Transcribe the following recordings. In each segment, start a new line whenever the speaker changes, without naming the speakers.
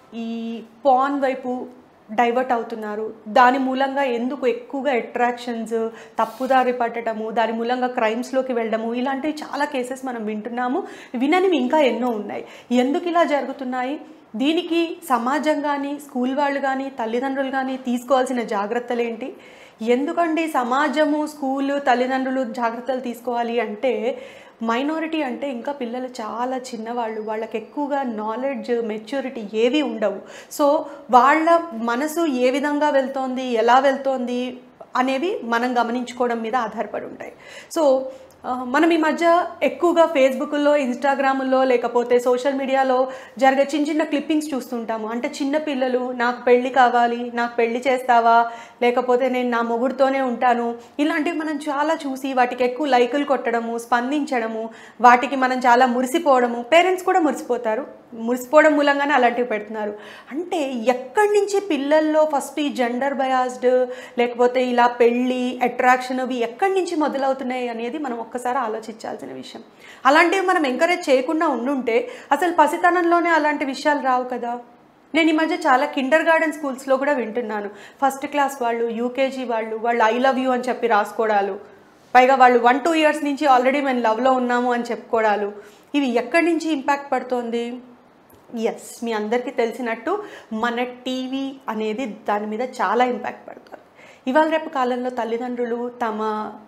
ఈ పాన్ వైపు డైవర్ట్ అవుతున్నారు దాని మూలంగా ఎందుకు ఎక్కువగా అట్రాక్షన్స్ తప్పుదారి పట్టడము దాని మూలంగా క్రైమ్స్లోకి వెళ్ళడము ఇలాంటివి చాలా కేసెస్ మనం వింటున్నాము విననివి ఇంకా ఎన్నో ఉన్నాయి ఎందుకు ఇలా జరుగుతున్నాయి దీనికి సమాజం కానీ స్కూల్ వాళ్ళు కానీ తల్లిదండ్రులు కానీ తీసుకోవాల్సిన జాగ్రత్తలు ఏంటి ఎందుకండి సమాజము స్కూలు తల్లిదండ్రులు జాగ్రత్తలు తీసుకోవాలి అంటే మైనారిటీ అంటే ఇంకా పిల్లలు చాలా చిన్నవాళ్ళు వాళ్ళకి ఎక్కువగా నాలెడ్జ్ మెచ్యూరిటీ ఏవి ఉండవు సో వాళ్ళ మనసు ఏ విధంగా వెళ్తోంది ఎలా వెళ్తోంది అనేవి మనం గమనించుకోవడం మీద ఆధారపడి ఉంటాయి సో ఆ, మనం ఈ మధ్య ఎక్కువగా ఫేస్బుక్లో ఇన్స్టాగ్రాముల్లో లేకపోతే సోషల్ మీడియాలో జరిగే చిన్న చిన్న క్లిప్పింగ్స్ చూస్తుంటాము అంటే చిన్న పిల్లలు నాకు పెళ్ళి కావాలి నాకు పెళ్ళి చేస్తావా లేకపోతే నేను నా మొగుడుతోనే ఉంటాను ఇలాంటివి మనం చాలా చూసి వాటికి ఎక్కువ లైకులు కొట్టడము స్పందించడము వాటికి మనం చాలా మురిసిపోవడము పేరెంట్స్ కూడా మురిసిపోతారు మురిసిపోవడం మూలంగానే అలాంటివి పెడుతున్నారు అంటే ఎక్కడి నుంచి పిల్లల్లో ఫస్ట్ ఈ జెండర్ బయాస్డ్ లేకపోతే ఇలా పెళ్ళి అట్రాక్షన్ అవి ఎక్కడి నుంచి మొదలవుతున్నాయి అనేది మనం ఒక్కసారి ఆలోచించాల్సిన విషయం అలాంటివి మనం ఎంకరేజ్ చేయకుండా ఉండుంటే అసలు పసితనంలోనే అలాంటి విషయాలు రావు కదా నేను ఈ మధ్య చాలా కిండర్ గార్డెన్ స్కూల్స్లో కూడా వింటున్నాను ఫస్ట్ క్లాస్ వాళ్ళు యూకేజీ వాళ్ళు వాళ్ళు ఐ లవ్ యూ అని చెప్పి రాసుకోవడాలు పైగా వాళ్ళు వన్ టూ ఇయర్స్ నుంచి ఆల్రెడీ మేము లవ్లో ఉన్నాము అని చెప్పుకోవడాలు ఇవి ఎక్కడి నుంచి ఇంపాక్ట్ పడుతోంది ఎస్ మీ అందరికీ తెలిసినట్టు మన టీవీ అనేది దాని మీద చాలా ఇంపాక్ట్ పడుతుంది ఇవాళ రేపు కాలంలో తల్లిదండ్రులు తమ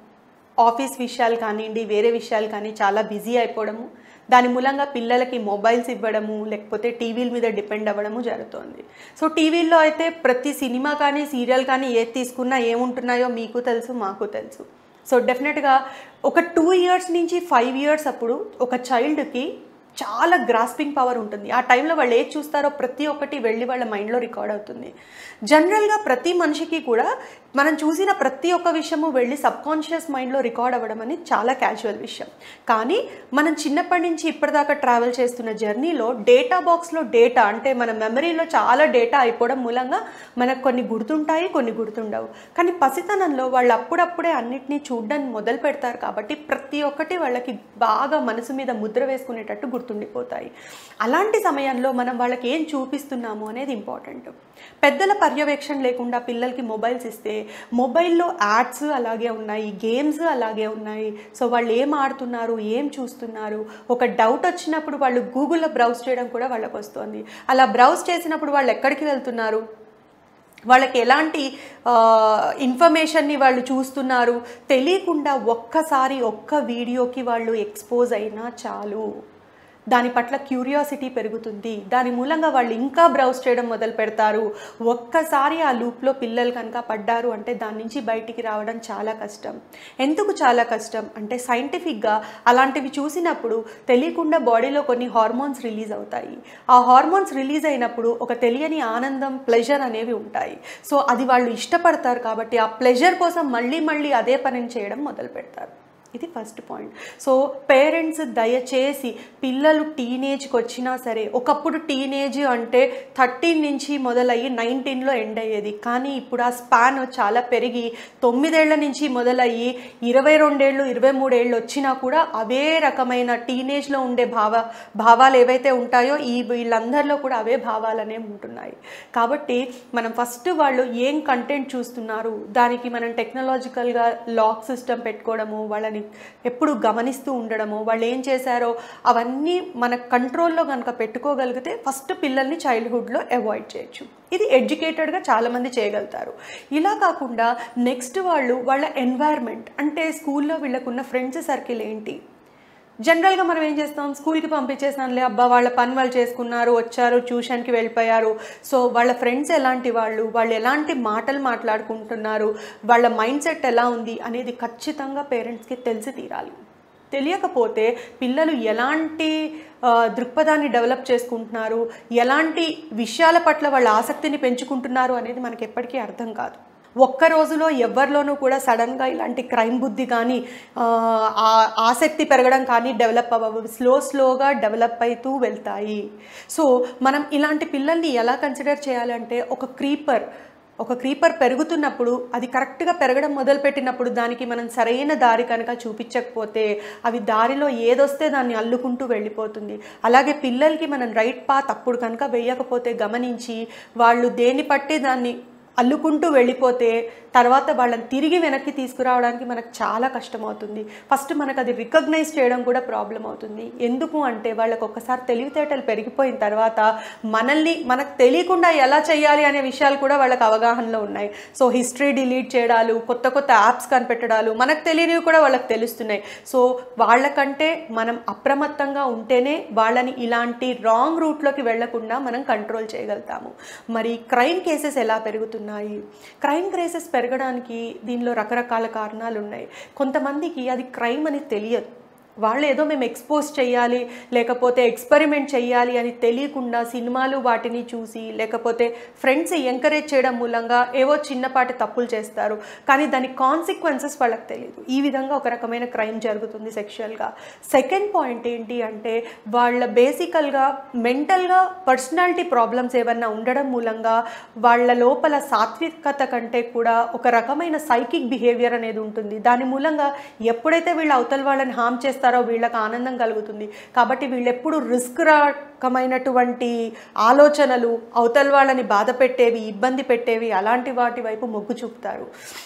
ఆఫీస్ విషయాలు కానివ్వండి వేరే విషయాలు కానీ చాలా బిజీ అయిపోవడము దాని మూలంగా పిల్లలకి మొబైల్స్ ఇవ్వడము లేకపోతే టీవీల మీద డిపెండ్ అవ్వడము జరుగుతోంది సో టీవీల్లో అయితే ప్రతి సినిమా కానీ సీరియల్ కానీ ఏది తీసుకున్నా ఏముంటున్నాయో మీకు తెలుసు మాకు తెలుసు సో డెఫినెట్గా ఒక టూ ఇయర్స్ నుంచి ఫైవ్ ఇయర్స్ అప్పుడు ఒక చైల్డ్కి చాలా గ్రాస్పింగ్ పవర్ ఉంటుంది ఆ టైంలో వాళ్ళు ఏది చూస్తారో ప్రతి ఒక్కటి వెళ్ళి వాళ్ళ మైండ్లో రికార్డ్ అవుతుంది జనరల్గా ప్రతి మనిషికి కూడా మనం చూసిన ప్రతి ఒక్క విషయము వెళ్ళి సబ్కాన్షియస్ మైండ్లో రికార్డ్ అవ్వడం అనేది చాలా క్యాజువల్ విషయం కానీ మనం చిన్నప్పటి నుంచి ఇప్పటిదాకా ట్రావెల్ చేస్తున్న జర్నీలో డేటా బాక్స్లో డేటా అంటే మన మెమరీలో చాలా డేటా అయిపోవడం మూలంగా మనకు కొన్ని గుర్తుంటాయి కొన్ని గుర్తుండవు కానీ పసితనంలో వాళ్ళు అప్పుడప్పుడే అన్నిటినీ చూడడానికి మొదలు పెడతారు కాబట్టి ప్రతి ఒక్కటి వాళ్ళకి బాగా మనసు మీద ముద్ర వేసుకునేటట్టు గుర్తుండిపోతాయి అలాంటి సమయంలో మనం వాళ్ళకి ఏం చూపిస్తున్నాము అనేది ఇంపార్టెంట్ పెద్దల పర్యవేక్షణ లేకుండా పిల్లలకి మొబైల్స్ ఇస్తే మొబైల్లో యాడ్స్ అలాగే ఉన్నాయి గేమ్స్ అలాగే ఉన్నాయి సో వాళ్ళు ఏం ఆడుతున్నారు ఏం చూస్తున్నారు ఒక డౌట్ వచ్చినప్పుడు వాళ్ళు గూగుల్లో బ్రౌజ్ చేయడం కూడా వాళ్ళకి వస్తుంది అలా బ్రౌజ్ చేసినప్పుడు వాళ్ళు ఎక్కడికి వెళ్తున్నారు వాళ్ళకి ఎలాంటి ఆ, ఇన్ఫర్మేషన్ని వాళ్ళు చూస్తున్నారు తెలియకుండా ఒక్కసారి ఒక్క వీడియోకి వాళ్ళు ఎక్స్పోజ్ అయినా చాలు దాని పట్ల క్యూరియాసిటీ పెరుగుతుంది దాని మూలంగా వాళ్ళు ఇంకా బ్రౌజ్ చేయడం మొదలు పెడతారు ఒక్కసారి ఆ లూప్లో పిల్లలు కనుక పడ్డారు అంటే దాని నుంచి బయటికి రావడం చాలా కష్టం ఎందుకు చాలా కష్టం అంటే సైంటిఫిక్గా అలాంటివి చూసినప్పుడు తెలియకుండా బాడీలో కొన్ని హార్మోన్స్ రిలీజ్ అవుతాయి ఆ హార్మోన్స్ రిలీజ్ అయినప్పుడు ఒక తెలియని ఆనందం ప్లెజర్ అనేవి ఉంటాయి సో అది వాళ్ళు ఇష్టపడతారు కాబట్టి ఆ ప్లెజర్ కోసం మళ్ళీ మళ్ళీ అదే పనిని చేయడం మొదలు పెడతారు ఇది ఫస్ట్ పాయింట్ సో పేరెంట్స్ దయచేసి పిల్లలు టీనేజ్కి వచ్చినా సరే ఒకప్పుడు టీనేజ్ అంటే థర్టీన్ నుంచి మొదలయ్యి నైన్టీన్లో ఎండ్ అయ్యేది కానీ ఇప్పుడు ఆ స్పాన్ చాలా పెరిగి తొమ్మిదేళ్ల నుంచి మొదలయ్యి ఇరవై రెండేళ్ళు ఇరవై మూడేళ్ళు వచ్చినా కూడా అవే రకమైన టీనేజ్లో ఉండే భావ భావాలు ఏవైతే ఉంటాయో ఈ వీళ్ళందరిలో కూడా అవే భావాలు అనేవి ఉంటున్నాయి కాబట్టి మనం ఫస్ట్ వాళ్ళు ఏం కంటెంట్ చూస్తున్నారు దానికి మనం టెక్నాలజికల్గా లాక్ సిస్టమ్ పెట్టుకోవడము వాళ్ళని ఎప్పుడు గమనిస్తూ ఉండడము వాళ్ళు ఏం చేశారో అవన్నీ మన కంట్రోల్లో కనుక పెట్టుకోగలిగితే ఫస్ట్ పిల్లల్ని చైల్డ్హుడ్లో అవాయిడ్ చేయొచ్చు ఇది ఎడ్యుకేటెడ్గా చాలామంది చేయగలుగుతారు ఇలా కాకుండా నెక్స్ట్ వాళ్ళు వాళ్ళ ఎన్వైర్న్మెంట్ అంటే స్కూల్లో వీళ్ళకున్న ఫ్రెండ్స్ సర్కిల్ ఏంటి జనరల్గా మనం ఏం చేస్తాం స్కూల్కి పంపించేసానులే అబ్బా వాళ్ళ పని వాళ్ళు చేసుకున్నారు వచ్చారు ట్యూషన్కి వెళ్ళిపోయారు సో వాళ్ళ ఫ్రెండ్స్ ఎలాంటి వాళ్ళు వాళ్ళు ఎలాంటి మాటలు మాట్లాడుకుంటున్నారు వాళ్ళ మైండ్ సెట్ ఎలా ఉంది అనేది ఖచ్చితంగా పేరెంట్స్కి తెలిసి తీరాలి తెలియకపోతే పిల్లలు ఎలాంటి ఆ, దృక్పథాన్ని డెవలప్ చేసుకుంటున్నారు ఎలాంటి విషయాల పట్ల వాళ్ళ ఆసక్తిని పెంచుకుంటున్నారు అనేది మనకి ఎప్పటికీ అర్థం కాదు ఒక్క రోజులో ఎవరిలోనూ కూడా సడన్గా ఇలాంటి క్రైమ్ బుద్ధి కానీ ఆ, ఆ- ఆసక్తి పెరగడం కానీ డెవలప్ అవ్వవు స్లో స్లోగా డెవలప్ అవుతూ వెళ్తాయి సో మనం ఇలాంటి పిల్లల్ని ఎలా కన్సిడర్ చేయాలంటే ఒక క్రీపర్ ఒక క్రీపర్ పెరుగుతున్నప్పుడు అది కరెక్ట్గా పెరగడం మొదలుపెట్టినప్పుడు దానికి మనం సరైన దారి కనుక చూపించకపోతే అవి దారిలో ఏదొస్తే దాన్ని అల్లుకుంటూ వెళ్ళిపోతుంది అలాగే పిల్లలకి మనం రైట్ పాత్ అప్పుడు కనుక వేయకపోతే గమనించి వాళ్ళు దేన్ని పట్టి దాన్ని అల్లుకుంటూ వెళ్ళిపోతే తర్వాత వాళ్ళని తిరిగి వెనక్కి తీసుకురావడానికి మనకు చాలా కష్టమవుతుంది ఫస్ట్ మనకు అది రికగ్నైజ్ చేయడం కూడా ప్రాబ్లం అవుతుంది ఎందుకు అంటే వాళ్ళకి ఒక్కసారి తెలివితేటలు పెరిగిపోయిన తర్వాత మనల్ని మనకు తెలియకుండా ఎలా చేయాలి అనే విషయాలు కూడా వాళ్ళకి అవగాహనలో ఉన్నాయి సో హిస్టరీ డిలీట్ చేయడాలు కొత్త కొత్త యాప్స్ కనిపెట్టడాలు మనకు తెలియనివి కూడా వాళ్ళకి తెలుస్తున్నాయి సో వాళ్ళకంటే మనం అప్రమత్తంగా ఉంటేనే వాళ్ళని ఇలాంటి రాంగ్ రూట్లోకి వెళ్లకుండా మనం కంట్రోల్ చేయగలుగుతాము మరి క్రైమ్ కేసెస్ ఎలా పెరుగుతున్నాయి క్రైమ్ కేసెస్ పెరగడానికి దీనిలో రకరకాల కారణాలు ఉన్నాయి కొంతమందికి అది క్రైమ్ అని తెలియదు వాళ్ళు ఏదో మేము ఎక్స్పోజ్ చేయాలి లేకపోతే ఎక్స్పెరిమెంట్ చేయాలి అని తెలియకుండా సినిమాలు వాటిని చూసి లేకపోతే ఫ్రెండ్స్ ఎంకరేజ్ చేయడం మూలంగా ఏవో చిన్నపాటి తప్పులు చేస్తారు కానీ దాని కాన్సిక్వెన్సెస్ వాళ్ళకి తెలియదు ఈ విధంగా ఒక రకమైన క్రైమ్ జరుగుతుంది సెక్షువల్గా సెకండ్ పాయింట్ ఏంటి అంటే వాళ్ళ బేసికల్గా మెంటల్గా పర్సనాలిటీ ప్రాబ్లమ్స్ ఏమన్నా ఉండడం మూలంగా వాళ్ళ లోపల సాత్వికత కంటే కూడా ఒక రకమైన సైకిక్ బిహేవియర్ అనేది ఉంటుంది దాని మూలంగా ఎప్పుడైతే వీళ్ళు అవతల వాళ్ళని హామ్ చేస్తారో వీళ్ళకి ఆనందం కలుగుతుంది కాబట్టి వీళ్ళు ఎప్పుడు రిస్క్ రకమైనటువంటి ఆలోచనలు అవతల వాళ్ళని బాధ పెట్టేవి ఇబ్బంది పెట్టేవి అలాంటి వాటి వైపు మొగ్గు చూపుతారు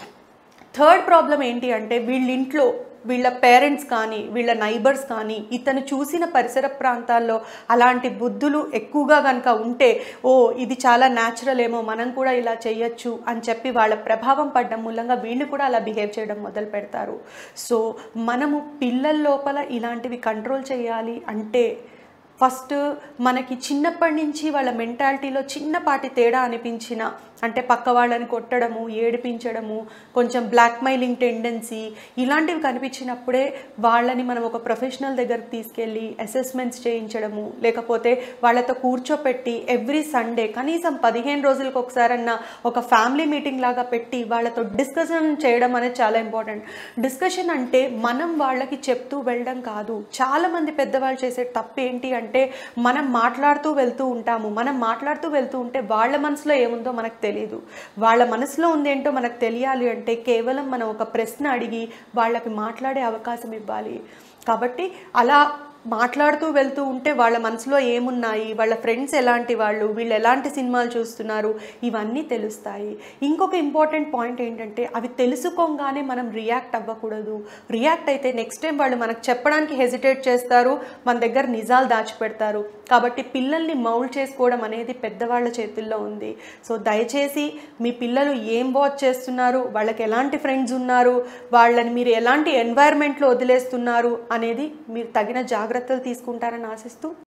థర్డ్ ప్రాబ్లం ఏంటి అంటే వీళ్ళ ఇంట్లో వీళ్ళ పేరెంట్స్ కానీ వీళ్ళ నైబర్స్ కానీ ఇతను చూసిన పరిసర ప్రాంతాల్లో అలాంటి బుద్ధులు ఎక్కువగా కనుక ఉంటే ఓ ఇది చాలా న్యాచురల్ ఏమో మనం కూడా ఇలా చేయొచ్చు అని చెప్పి వాళ్ళ ప్రభావం పడ్డం మూలంగా వీళ్ళు కూడా అలా బిహేవ్ చేయడం మొదలు పెడతారు సో మనము పిల్లల లోపల ఇలాంటివి కంట్రోల్ చేయాలి అంటే ఫస్ట్ మనకి చిన్నప్పటి నుంచి వాళ్ళ మెంటాలిటీలో చిన్నపాటి తేడా అనిపించిన అంటే పక్క వాళ్ళని కొట్టడము ఏడిపించడము కొంచెం బ్లాక్మెయిలింగ్ టెండెన్సీ ఇలాంటివి కనిపించినప్పుడే వాళ్ళని మనం ఒక ప్రొఫెషనల్ దగ్గరికి తీసుకెళ్ళి అసెస్మెంట్స్ చేయించడము లేకపోతే వాళ్ళతో కూర్చోపెట్టి ఎవ్రీ సండే కనీసం పదిహేను రోజులకు ఒకసారన్నా ఒక ఫ్యామిలీ మీటింగ్ లాగా పెట్టి వాళ్ళతో డిస్కషన్ చేయడం అనేది చాలా ఇంపార్టెంట్ డిస్కషన్ అంటే మనం వాళ్ళకి చెప్తూ వెళ్ళడం కాదు చాలామంది పెద్దవాళ్ళు చేసే తప్పు ఏంటి అంటే మనం మాట్లాడుతూ వెళ్తూ ఉంటాము మనం మాట్లాడుతూ వెళ్తూ ఉంటే వాళ్ళ మనసులో ఏముందో మనకు తెలియదు వాళ్ళ మనసులో ఉందేంటో మనకు తెలియాలి అంటే కేవలం మనం ఒక ప్రశ్న అడిగి వాళ్ళకి మాట్లాడే అవకాశం ఇవ్వాలి కాబట్టి అలా మాట్లాడుతూ వెళ్తూ ఉంటే వాళ్ళ మనసులో ఏమున్నాయి వాళ్ళ ఫ్రెండ్స్ ఎలాంటి వాళ్ళు వీళ్ళు ఎలాంటి సినిమాలు చూస్తున్నారు ఇవన్నీ తెలుస్తాయి ఇంకొక ఇంపార్టెంట్ పాయింట్ ఏంటంటే అవి తెలుసుకోగానే మనం రియాక్ట్ అవ్వకూడదు రియాక్ట్ అయితే నెక్స్ట్ టైం వాళ్ళు మనకు చెప్పడానికి హెసిటేట్ చేస్తారు మన దగ్గర నిజాలు దాచిపెడతారు కాబట్టి పిల్లల్ని మౌల్డ్ చేసుకోవడం అనేది పెద్దవాళ్ళ చేతుల్లో ఉంది సో దయచేసి మీ పిల్లలు ఏం వాచ్ చేస్తున్నారు వాళ్ళకి ఎలాంటి ఫ్రెండ్స్ ఉన్నారు వాళ్ళని మీరు ఎలాంటి ఎన్వైర్న్మెంట్లో వదిలేస్తున్నారు అనేది మీరు తగిన జాగ్రత్తలు తీసుకుంటారని ఆశిస్తూ